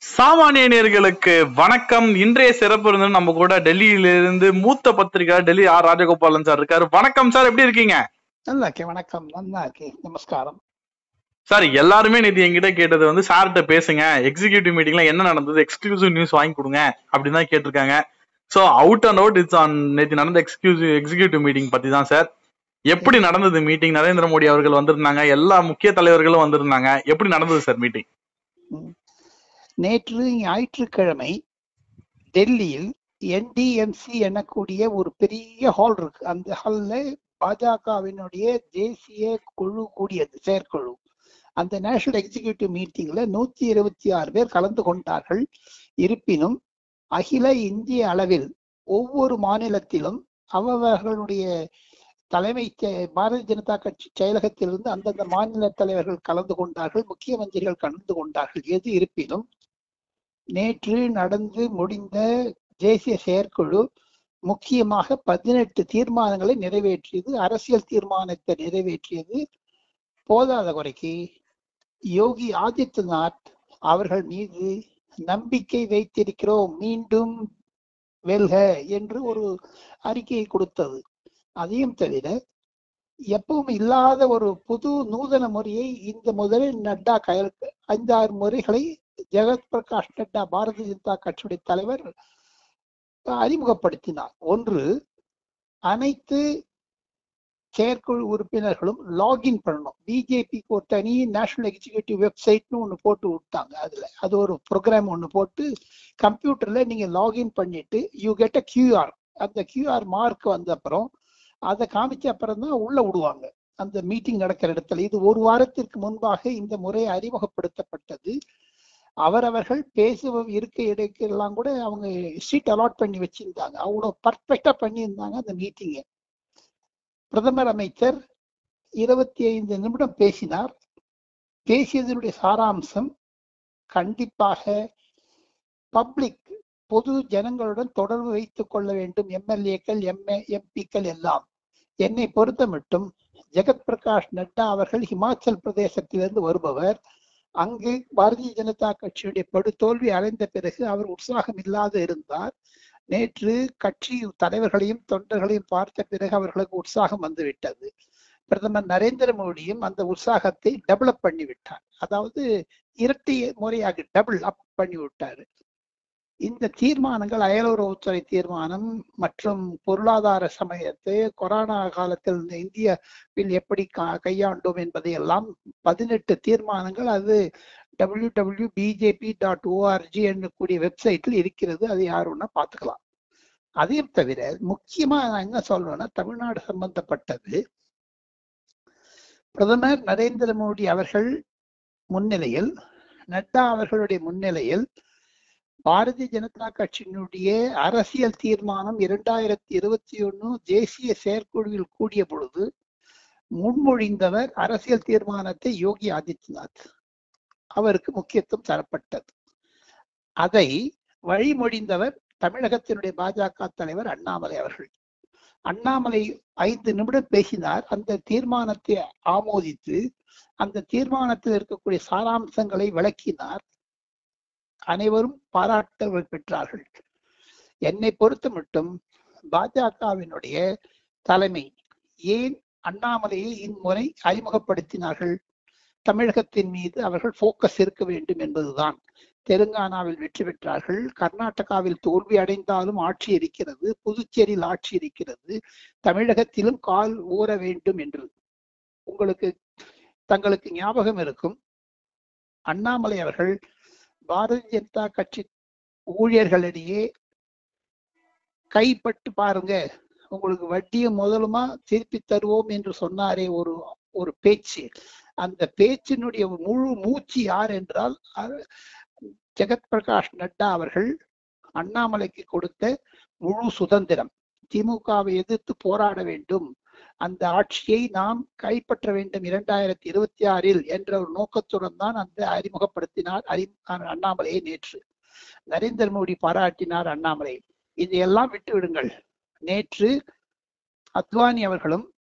சாமானிய நேர்களுக்கு வணக்கம் இன்றைய சிறப்பு இருந்து நம்ம கூட டெல்லியில இருந்து மூத்த பத்திரிகை டெல்லி ஆர் ராஜகோபாலன் சார் இருக்காரு வணக்கம் சார் எப்படி இருக்கீங்க நல்லா இருக்கேன் வணக்கம் நல்லா இருக்கேன் நமஸ்காரம் சார் எல்லாருமே நேற்று என்கிட்ட கேட்டது வந்து சார்கிட்ட பேசுங்க எக்ஸிகியூட்டிவ் மீட்டிங்ல என்ன நடந்தது எக்ஸ்க்ளூசிவ் நியூஸ் வாங்கி கொடுங்க அப்படின்னு தான் கேட்டிருக்காங்க so out and out it's on நேற்று நடந்த எக்ஸ்க்ளூசிவ் எக்ஸிகியூட்டிவ் மீட்டிங் பத்தி தான் சார் எப்படி நடந்தது மீட்டிங் நரேந்திர மோடி அவர்கள் வந்திருந்தாங்க எல்லா முக்கிய தலைவர்களும் வந்திருந்தாங்க எப்படி நடந்தது சார் மீட்டிங் ம். நேற்று ஞாயிற்றுக்கிழமை டெல்லியில் என்டிஎம்சி எனக்கூடிய ஒரு பெரிய ஹால் இருக்கு அந்த ஹால்ல பாஜகவினுடைய தேசிய குழு கூடியது செயற்குழு அந்த நேஷனல் எக்ஸிகியூட்டிவ் மீட்டிங்ல நூத்தி இருபத்தி ஆறு பேர் கலந்து கொண்டார்கள் இருப்பினும் அகில இந்திய அளவில் ஒவ்வொரு மாநிலத்திலும் அவர்களுடைய தலைமை செ- பாரதிய ஜனதா கட்சி செயலகத்திலிருந்து அந்தந்த மாநில தலைவர்கள் கலந்து கொண்டார்கள் முக்கிய மந்திரிகள் கலந்து கொண்டார்கள் எது இருப்பினும் நேற்று நடந்து முடிந்த தேசிய செயற்குழு முக்கியமாக பதினெட்டு தீர்மானங்களை நிறைவேற்றியது அரசியல் தீர்மானத்தை நிறைவேற்றியது போதாத குறைக்கு யோகி ஆதித்யநாத் அவர்கள் மீது நம்பிக்கை வைத்திருக்கிறோம் மீண்டும் வெல்க என்று ஒரு அறிக்கையை கொடுத்தது அதையும் தவிர எப்பவும் இல்லாத ஒரு புது நூதன முறையை இந்த முதலில் நட்டா கையில் ஐந்தாறு முறைகளை ஜெகத் பிரகாஷ் நட்டா பாரதிய ஜனதா கட்சியுடைய தலைவர் அறிமுகப்படுத்தினார் ஒன்று அனைத்து செயற்குழு உறுப்பினர்களும் லாகின் பண்ணணும் பிஜேபிக்கு ஒரு தனி நேஷனல் எக்ஸிகியூட்டிவ் வெப்சைட்னு ஒன்று போட்டு விட்டாங்க அதுல அது ஒரு ப்ரோக்ராம் ஒன்று போட்டு கம்ப்யூட்டர்ல நீங்க லாகின் பண்ணிட்டு யூ கெட் அ கியூஆர் அந்த கியூஆர் மார்க் வந்த அப்புறம் அதை காமிச்ச அப்புறம் தான் உள்ள விடுவாங்க அந்த மீட்டிங் நடக்கிற இடத்துல இது ஒரு வாரத்திற்கு முன்பாக இந்த முறை அறிமுகப்படுத்தப்பட்டது அவரவர்கள் பேசுவ இருக்க இடைக்கெல்லாம் கூட அவங்க சீட் அலாட் பண்ணி வச்சிருந்தாங்க அவ்வளோ பர்ஃபெக்டா பண்ணியிருந்தாங்க அந்த மீட்டிங்கை பிரதமர் அமைச்சர் இருபத்தி ஐந்து நிமிடம் பேசினார் பேசியதனுடைய சாராம்சம் கண்டிப்பாக பப்ளிக் பொது ஜனங்களுடன் தொடர்பு வைத்துக் கொள்ள வேண்டும் எம்எல்ஏக்கள் எம்ஏ எம்பிக்கள் எல்லாம் என்னை பொறுத்த மட்டும் ஜெகத் பிரகாஷ் நட்டா அவர்கள் ஹிமாச்சல் பிரதேசத்திலிருந்து வருபவர் அங்கு பாரதிய ஜனதா கட்சியுடைய படுதோல்வி அடைந்த பிறகு அவர் உற்சாகம் இல்லாத இருந்தார் நேற்று கட்சி தலைவர்களையும் தொண்டர்களையும் பார்த்த பிறகு அவர்களுக்கு உற்சாகம் வந்துவிட்டது பிரதமர் நரேந்திர மோடியும் அந்த உற்சாகத்தை டெவலப் பண்ணி விட்டார் அதாவது இரட்டை முறையாக டபுள் அப் பண்ணி விட்டாரு இந்த தீர்மானங்கள் அயலுறவுத்துறை தீர்மானம் மற்றும் பொருளாதார சமயத்தை கொரோனா காலத்தில் இந்த இந்தியாவில் எப்படி கா- கையாண்டோம் என்பதை எல்லாம் பதினெட்டு தீர்மானங்கள் அது W W BJP dot ORG என்னக்கூடிய வெப்சைட்டில் இருக்கிறது அதை யார் வேணா பார்த்துக்கலாம் அதையும் தவிர முக்கியமா நான் என்ன சொல்றேன்னா தமிழ்நாடு சம்பந்தப்பட்டது பிரதமர் நரேந்திர மோடி அவர்கள் முன்னிலையில் நட்டா அவர்களுடைய முன்னிலையில் பாரதிய ஜனதா கட்சியினுடைய அரசியல் தீர்மானம் இரண்டாயிரத்தி இருபத்தி ஒண்ணு தேசிய செயற்குழுவில் கூடிய பொழுது முன்மொழிந்தவர் அரசியல் தீர்மானத்தை யோகி ஆதித்யநாத் அவருக்கு முக்கியத்துவம் தரப்பட்டது அதை வழிமொழிந்தவர் தமிழகத்தினுடைய பாஜக தலைவர் அண்ணாமலை அவர்கள் அண்ணாமலை ஐந்து நிமிடம் பேசினார் அந்த தீர்மானத்தை ஆமோதித்து அந்த தீர்மானத்தில் இருக்கக்கூடிய சாராம்சங்களை விளக்கினார் அனைவரும் பாராட்டுகள் பெற்றார்கள் என்னை பொறுத்த மட்டும் பாஜகவினுடைய தலைமை ஏன் அண்ணாமலையை இம்முறை அறிமுகப்படுத்தினார்கள் தமிழகத்தின் மீது அவர்கள் போக்கஸ் இருக்க வேண்டும் என்பதுதான் தெலுங்கானாவில் வெற்றி பெற்றார்கள் கர்நாடகாவில் தோல்வி அடைந்தாலும் ஆட்சி இருக்கிறது புதுச்சேரியில் ஆட்சி இருக்கிறது தமிழகத்திலும் கால் ஊற வேண்டும் என்று உங்களுக்கு தங்களுக்கு ஞாபகம் இருக்கும் அண்ணாமலை அவர்கள் பாரதிய ஜனதா கட்சி ஊழியர்களிடையே கைப்பட்டு பாருங்க உங்களுக்கு வட்டியும் முதலுமா திருப்பி தருவோம் என்று சொன்னாரே ஒரு ஒரு பேச்சு அந்த பேச்சினுடைய முழு மூச்சு யார் என்றால் அ- ஜெகத் பிரகாஷ் நட்டா அவர்கள் அண்ணாமலைக்கு கொடுத்த முழு சுதந்திரம் திமுகவை எதிர்த்து போராட வேண்டும் அந்த ஆட்சியை நாம் கைப்பற்ற வேண்டும் இரண்டாயிரத்தி இருபத்தி ஆறில் என்ற ஒரு நோக்கத்துடன் தான் அந்த அறிமுகப்படுத்தினார் அறி அண்ணாமலையை நேற்று நரேந்திர மோடி பாராட்டினார் அண்ணாமலை இதையெல்லாம் விட்டு விடுங்கள் நேற்று அத்வானி அவர்களும்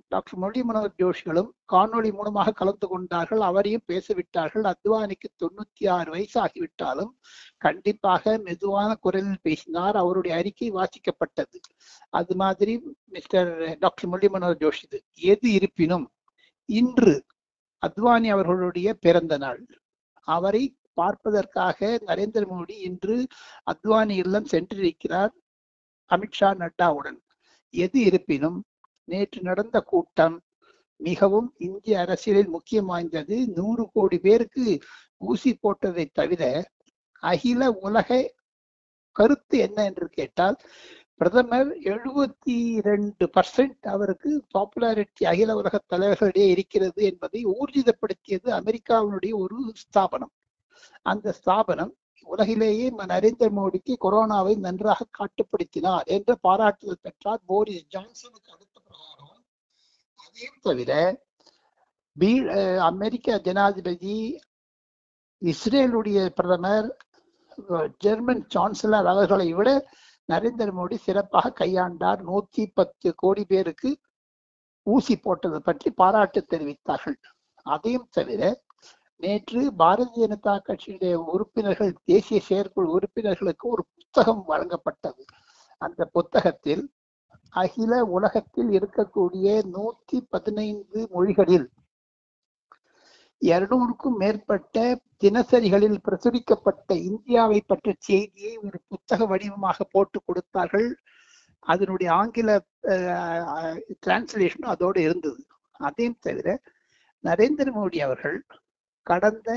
டாக்டர் முரளி மனோகர் ஜோஷிகளும் காணொளி மூலமாக கலந்து கொண்டார்கள் அவரையும் பேசவிட்டார்கள் அத்வானிக்கு தொண்ணூத்தி ஆறு வயசு ஆகிவிட்டாலும் கண்டிப்பாக மெதுவான குரலில் பேசினார் அவருடைய அறிக்கை வாசிக்கப்பட்டது அது மாதிரி மிஸ்டர் டாக்டர் முரளி மனோகர் ஜோஷி இது எது இருப்பினும் இன்று அத்வானி அவர்களுடைய பிறந்த நாள் அவரை பார்ப்பதற்காக நரேந்திர மோடி இன்று அத்வானி இல்லம் சென்றிருக்கிறார் அமித்ஷா நட்டாவுடன் எது இருப்பினும் நேற்று நடந்த கூட்டம் மிகவும் இந்திய அரசியலில் முக்கியம் வாய்ந்தது நூறு கோடி பேருக்கு ஊசி போட்டதை தவிர அகில உலக கருத்து என்ன என்று கேட்டால் பிரதமர் எழுபத்தி இரண்டு பர்சன்ட் அவருக்கு பாப்புலாரிட்டி அகில உலக தலைவர்களிடையே இருக்கிறது என்பதை ஊர்ஜிதப்படுத்தியது அமெரிக்காவினுடைய ஒரு ஸ்தாபனம் அந்த ஸ்தாபனம் உலகிலேயே நரேந்திர மோடிக்கு கொரோனாவை நன்றாக காட்டுப்படுத்தினார் என்ற பாராட்டுதல் பெற்றார் போரிஸ் ஜான்சனுக்கு அடுத்த பிரகாரம் அதையும் தவிர பீ அமெரிக்க ஜனாதிபதி இஸ்ரேலுடைய பிரதமர் ஜெர்மன் சான்சலர் அவர்களை விட நரேந்திர மோடி சிறப்பாக கையாண்டார் நூத்தி பத்து கோடி பேருக்கு ஊசி போட்டது பற்றி பாராட்டு தெரிவித்தார்கள் அதையும் தவிர நேற்று பாரதிய ஜனதா கட்சியுடைய உறுப்பினர்கள் தேசிய செயற்குழு உறுப்பினர்களுக்கு ஒரு புத்தகம் வழங்கப்பட்டது அந்த புத்தகத்தில் அகில உலகத்தில் இருக்கக்கூடிய நூத்தி பதினைந்து மொழிகளில் இருநூறுக்கும் மேற்பட்ட தினசரிகளில் பிரசுரிக்கப்பட்ட இந்தியாவை பற்றிய செய்தியை ஒரு புத்தக வடிவமாக போட்டு கொடுத்தார்கள் அதனுடைய ஆங்கில டிரான்ஸ்லேஷனும் அதோடு இருந்தது அதையும் தவிர நரேந்திர மோடி அவர்கள் கடந்த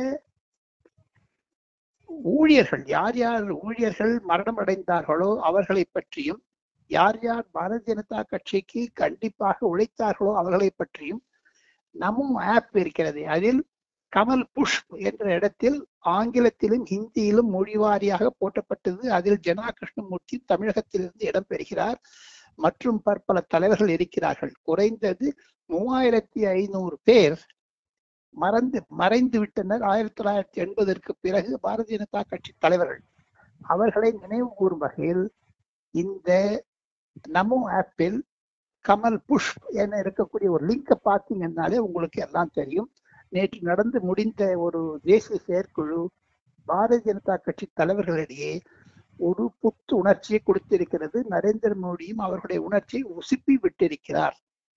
ஊழியர்கள் யார் யார் ஊழியர்கள் மரணம் அடைந்தார்களோ அவர்களை பற்றியும் யார் யார் பாரதிய ஜனதா கட்சிக்கு கண்டிப்பாக உழைத்தார்களோ அவர்களை பற்றியும் நமோ ஆப் இருக்கிறது அதில் கமல் புஷ் என்ற இடத்தில் ஆங்கிலத்திலும் ஹிந்தியிலும் மொழிவாரியாக போட்டப்பட்டது அதில் ஜனா கிருஷ்ணமூர்த்தி தமிழகத்திலிருந்து இடம்பெறுகிறார் மற்றும் பற்பல தலைவர்கள் இருக்கிறார்கள் குறைந்தது மூவாயிரத்தி ஐநூறு பேர் மறந்து மறைந்து விட்டனர் ஆயிரத்தி தொள்ளாயிரத்தி எண்பதற்கு பிறகு பாரதிய ஜனதா கட்சி தலைவர்கள் அவர்களை நினைவு கூறும் வகையில் இந்த நமோ ஆப்பில் கமல் புஷ் என இருக்கக்கூடிய ஒரு லிங்கை பார்த்தீங்கன்னாலே உங்களுக்கு எல்லாம் தெரியும் நேற்று நடந்து முடிந்த ஒரு தேசிய செயற்குழு பாரதிய ஜனதா கட்சி தலைவர்களிடையே ஒரு புத்து உணர்ச்சியை கொடுத்திருக்கிறது நரேந்திர மோடியும் அவர்களுடைய உணர்ச்சியை உசுப்பி விட்டிருக்கிறார்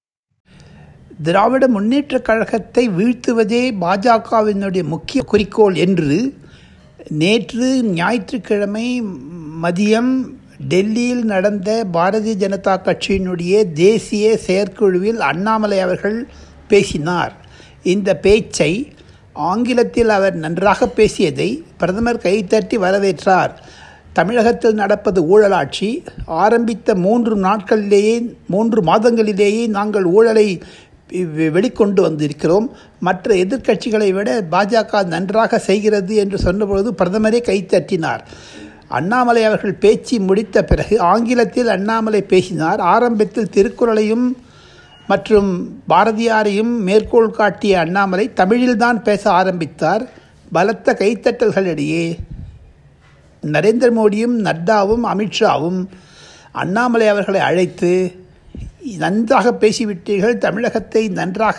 திராவிட முன்னேற்ற கழகத்தை வீழ்த்துவதே பாஜகவினுடைய முக்கிய குறிக்கோள் என்று நேற்று ஞாயிற்றுக்கிழமை மதியம் டெல்லியில் நடந்த பாரதிய ஜனதா கட்சியினுடைய தேசிய செயற்குழுவில் அண்ணாமலை அவர்கள் பேசினார் இந்த பேச்சை ஆங்கிலத்தில் அவர் நன்றாக பேசியதை பிரதமர் கைத்தட்டி வரவேற்றார் தமிழகத்தில் நடப்பது ஊழலாட்சி ஆரம்பித்த மூன்று நாட்களிலேயே மூன்று மாதங்களிலேயே நாங்கள் ஊழலை வெளிக்கொண்டு வந்திருக்கிறோம் மற்ற எதிர்க்கட்சிகளை விட பாஜக நன்றாக செய்கிறது என்று சொன்னபொழுது பிரதமரே கைத்தட்டினார் அண்ணாமலை அவர்கள் பேச்சு முடித்த பிறகு ஆங்கிலத்தில் அண்ணாமலை பேசினார் ஆரம்பத்தில் திருக்குறளையும் மற்றும் பாரதியாரையும் மேற்கோள் காட்டிய அண்ணாமலை தமிழில்தான் பேச ஆரம்பித்தார் பலத்த கைத்தட்டல்களிடையே நரேந்திர மோடியும் நட்டாவும் அமித்ஷாவும் அண்ணாமலை அவர்களை அழைத்து நன்றாக பேசிவிட்டீர்கள் தமிழகத்தை நன்றாக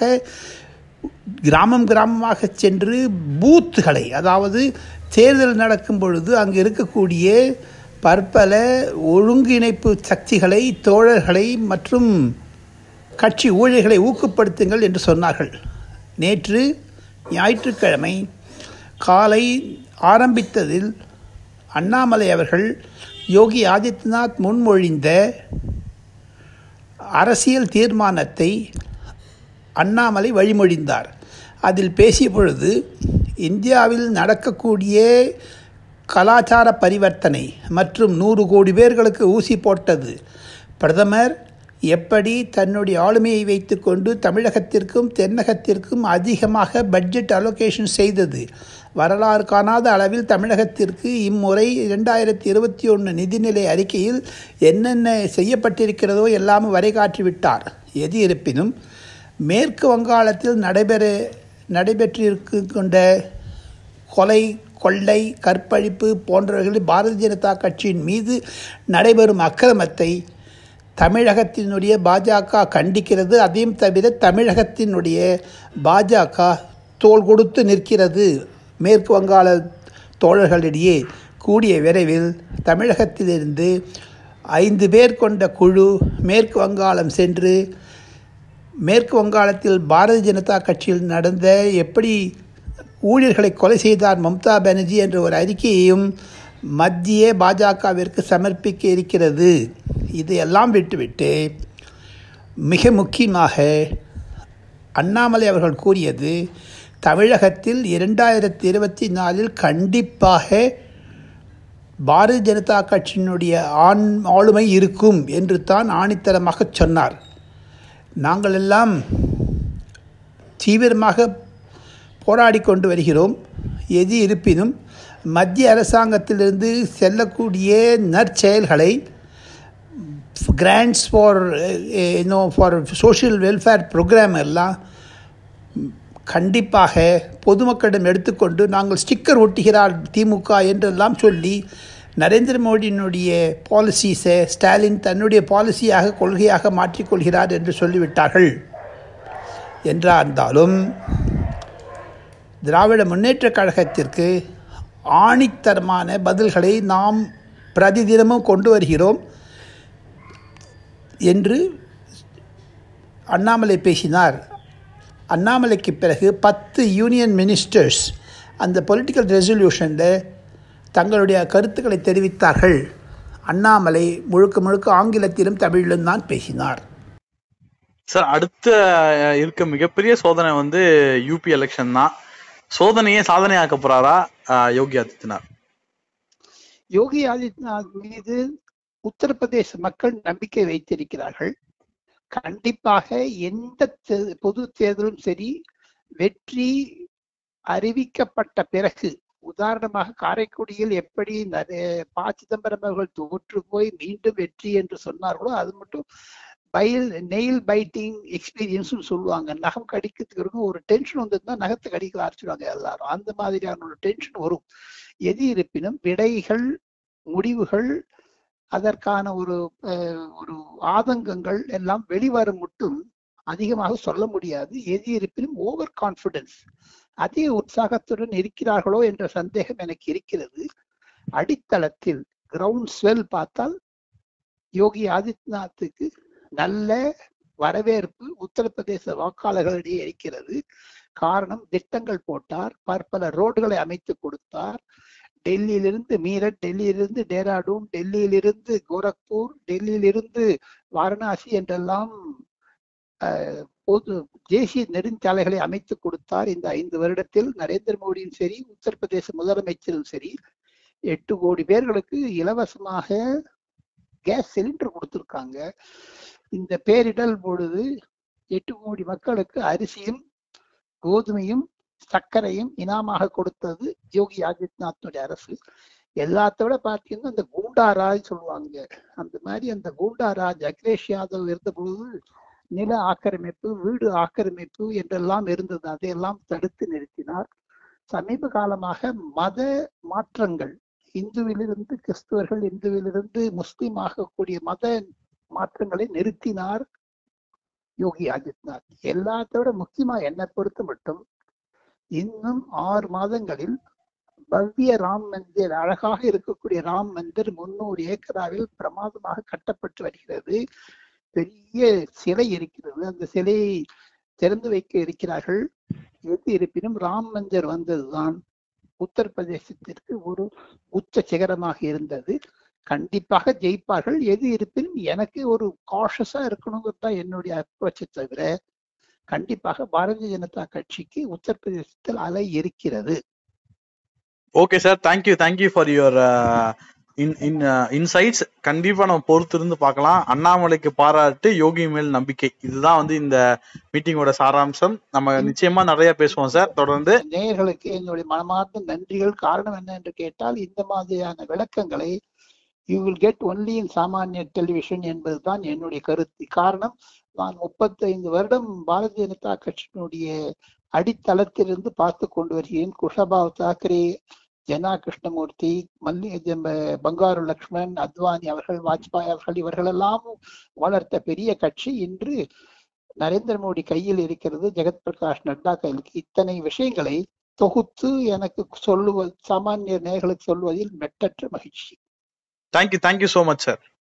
கிராமம் கிராமமாக சென்று பூத்துகளை அதாவது தேர்தல் நடக்கும் பொழுது அங்கு இருக்கக்கூடிய பற்பல ஒருங்கிணைப்பு சக்திகளை தோழர்களை மற்றும் கட்சி ஊழியர்களை ஊக்கப்படுத்துங்கள் என்று சொன்னார்கள் நேற்று ஞாயிற்றுக்கிழமை காலை ஆரம்பித்ததில் அண்ணாமலை அவர்கள் யோகி ஆதித்யநாத் முன்மொழிந்த அரசியல் தீர்மானத்தை அண்ணாமலை வழிமொழிந்தார் அதில் பேசிய பொழுது இந்தியாவில் நடக்கக்கூடிய கலாச்சார பரிவர்த்தனை மற்றும் நூறு கோடி பேர்களுக்கு ஊசி போட்டது பிரதமர் எப்படி தன்னுடைய ஆளுமையை வைத்துக்கொண்டு தமிழகத்திற்கும் தென்னகத்திற்கும் அதிகமாக பட்ஜெட் அலோகேஷன் செய்தது வரலாறு காணாத அளவில் தமிழகத்திற்கு இம்முறை இரண்டாயிரத்தி இருபத்தி ஒன்று நிதிநிலை அறிக்கையில் என்னென்ன செய்யப்பட்டிருக்கிறதோ எல்லாமே வரைகாற்றிவிட்டார் எது இருப்பினும் மேற்கு வங்காளத்தில் நடைபெற நடைபெற்றிருக்கு கொண்ட கொலை கொள்ளை கற்பழிப்பு போன்றவர்களில் பாரதிய ஜனதா கட்சியின் மீது நடைபெறும் அக்கிரமத்தை தமிழகத்தினுடைய பாஜக கண்டிக்கிறது அதையும் தவிர தமிழகத்தினுடைய பாஜக தோள் கொடுத்து நிற்கிறது மேற்கு வங்காள தோழர்களிடையே கூடிய விரைவில் தமிழகத்திலிருந்து ஐந்து பேர் கொண்ட குழு மேற்கு வங்காளம் சென்று மேற்கு வங்காளத்தில் பாரதிய ஜனதா கட்சியில் நடந்த எப்படி ஊழியர்களை கொலை செய்தார் மம்தா பானர்ஜி என்ற ஒரு அறிக்கையையும் மத்திய பாஜகவிற்கு சமர்ப்பிக்க இருக்கிறது இதையெல்லாம் விட்டுவிட்டு மிக முக்கியமாக அண்ணாமலை அவர்கள் கூறியது தமிழகத்தில் இரண்டாயிரத்தி இருபத்தி நாலில் கண்டிப்பாக பாரதிய ஜனதா கட்சியினுடைய ஆண் ஆளுமை இருக்கும் என்று தான் ஆணித்தரமாக சொன்னார் நாங்கள் எல்லாம் தீவிரமாக போராடி கொண்டு வருகிறோம் எது இருப்பினும் மத்திய அரசாங்கத்திலிருந்து செல்லக்கூடிய நற்செயல்களை கிராண்ட்ஸ் ஃபார் இன்னோ ஃபார் சோஷியல் வெல்ஃபேர் ப்ரோக்ராம் எல்லாம் கண்டிப்பாக பொதுமக்களிடம் எடுத்துக்கொண்டு நாங்கள் ஸ்டிக்கர் ஒட்டுகிறார் திமுக என்றெல்லாம் சொல்லி நரேந்திர மோடியினுடைய பாலிசிஸை ஸ்டாலின் தன்னுடைய பாலிசியாக கொள்கையாக மாற்றிக்கொள்கிறார் என்று சொல்லிவிட்டார்கள் என்றார்ந்தாலும் திராவிட முன்னேற்றக் கழகத்திற்கு ஆணித்தரமான பதில்களை நாம் பிரதிதினமும் கொண்டு வருகிறோம் என்று அண்ணாமலை பேசினார் அண்ணாமலைக்கு பிறகு பத்து யூனியன் மினிஸ்டர்ஸ் அந்த பொலிட்டிக்கல் ரெசல்யூஷனில் தங்களுடைய கருத்துக்களை தெரிவித்தார்கள் அண்ணாமலை முழுக்க முழுக்க ஆங்கிலத்திலும் தமிழிலும் தான் பேசினார் சார் அடுத்த அஹ், இருக்க மிகப்பெரிய சோதனை வந்து யூபி எலெக்ஷன் தான் சோதனையே சாதனையாக்க போறாரா அஹ், யோகி ஆதித்யநாத் யோகி ஆதித்யநாத் மீது உத்தரப்பிரதேச மக்கள் நம்பிக்கை வைத்திருக்கிறார்கள் கண்டிப்பாக எந்த தே- பொது தேர்தலும் சரி வெற்றி அறிவிக்கப்பட்ட பிறகு உதாரணமாக காரைக்குடியில் எப்படி நரே- ப சிதம்பரம் அவர்கள் தோற்று போய் மீண்டும் வெற்றி என்று சொன்னார்களோ அது மட்டும் பயில் நெயில் பைட்டிங் எக்ஸ்பீரியன்ஸ் சொல்லுவாங்க நகம் கடிக்கிறதுக்கு இருக்கும் ஒரு டென்ஷன் வந்ததுன்னா நகத்தை கடிக்க ஆரம்பிச்சிடுவாங்க எல்லாரும் அந்த மாதிரியான ஒரு டென்ஷன் வரும் எது இருப்பினும் விடைகள் முடிவுகள் அதற்கான ஒரு அஹ், ஒரு ஆதங்கங்கள் எல்லாம் வெளிவரும் மட்டும் அதிகமாக சொல்ல முடியாது எது இருப்பினும் ஓவர் கான்பிடன்ஸ் அதே உற்சாகத்துடன் இருக்கிறார்களோ என்ற சந்தேகம் எனக்கு இருக்கிறது அடித்தளத்தில் கிரவுண்ட் ஸ்வெல் பார்த்தால் யோகி ஆதித்யநாத்துக்கு நல்ல வரவேற்பு உத்தரப்பிரதேச வாக்காளர்களிடையே இருக்கிறது காரணம் திட்டங்கள் போட்டார் பற்பல ரோடுகளை அமைத்து கொடுத்தார் டெல்லியிலிருந்து மீரட் டெல்லியிலிருந்து டேராடூன் டெல்லியிலிருந்து கோரக்பூர் டெல்லியிலிருந்து வாரணாசி என்றெல்லாம் அஹ், பொது தேசிய நெடுஞ்சாலைகளை அமைத்து கொடுத்தார் இந்த ஐந்து வருடத்தில் நரேந்திர மோடியும் சரி உத்தரப்பிரதேச முதலமைச்சரும் சரி எட்டு கோடி பேர்களுக்கு இலவசமாக கேஸ் சிலிண்டர் கொடுத்திருக்காங்க இந்த பேரிடர் பொழுது எட்டு கோடி மக்களுக்கு அரிசியும் கோதுமையும் சர்க்கரையும் இனாமாக கொடுத்தது யோகி ஆதித்யநாத்துடைய அரசு எல்லாத்த விட பார்த்தீங்கன்னா அந்த கூண்டா ராஜ் சொல்லுவாங்க அந்த மாதிரி அந்த கூண்டா ராஜ் அகிலேஷ் யாதவ் இருந்த பொழுது நில ஆக்கிரமிப்பு வீடு ஆக்கிரமிப்பு என்றெல்லாம் இருந்தது அதையெல்லாம் தடுத்து நிறுத்தினார் சமீப காலமாக மத மாற்றங்கள் இந்துவிலிருந்து கிறிஸ்துவர்கள் இந்துவிலிருந்து முஸ்லீம் ஆகக்கூடிய மத மாற்றங்களை நிறுத்தினார் யோகி ஆதித்யநாத் எல்லாத்த விட முக்கியமா என்னை பொறுத்த மட்டும் இன்னும் ஆறு மாதங்களில் பவ்ய ராம் மந்திர் அழகாக இருக்கக்கூடிய ராம் மந்திர் முன்னூறு ஏக்கராவில் பிரமாதமாக கட்டப்பட்டு வருகிறது பெரிய சிலை இருக்கிறது அந்த சிலையை திறந்து வைக்க இருக்கிறார்கள் எது இருப்பினும் ராம் மந்திர் வந்ததுதான் உத்தரப்பிரதேசத்திற்கு ஒரு உச்ச சிகரமாக இருந்தது கண்டிப்பாக ஜெயிப்பார்கள் எது இருப்பினும் எனக்கு ஒரு காஷஸா இருக்கணுங்கிறது தான் என்னுடைய அப்ரோச்சை தவிர கண்டிப்பாக பாரதிய ஜனதா கட்சிக்கு உத்தரப்பிரதேசத்தில் அலை இருக்கிறது okay sir thank you thank you for your in in insights கண்டிப்பா நம்ம பொறுத்திருந்து பார்க்கலாம் அண்ணாமலைக்கு பாராட்டு யோகி மேல் நம்பிக்கை இதுதான் வந்து இந்த மீட்டிங்கோட சாராம்சம் நம்ம நிச்சயமா நிறைய பேசுவோம் சார் தொடர்ந்து நேயர்களுக்கு என்னுடைய மனமார்ந்த நன்றிகள் காரணம் என்ன என்று கேட்டால் இந்த மாதிரியான விளக்கங்களை you will get only in சாமானிய டெலிவிஷன் என்பதுதான் என்னுடைய கருத்து காரணம் நான் முப்பத்தைந்து வருடம் பாரதிய ஜனதா கட்சியினுடைய அடித்தளத்திலிருந்து பார்த்து கொண்டு வருகிறேன் குஷபாவ் தாக்கரே ஜனா கிருஷ்ணமூர்த்தி மல்லி ஜெம்ப- பங்காரு லக்ஷ்மண் அத்வானி அவர்கள் வாஜ்பாய் அவர்கள் இவர்களெல்லாம் வளர்த்த பெரிய கட்சி இன்று நரேந்திர மோடி கையில் இருக்கிறது ஜெகத் பிரகாஷ் நட்டா கையில் இருக்கு. இத்தனை விஷயங்களை தொகுத்து எனக்கு சொல்லுவது சாமானிய நேர்களுக்கு சொல்வதில் மெட்டற்ற மகிழ்ச்சி thank you thank you so much sir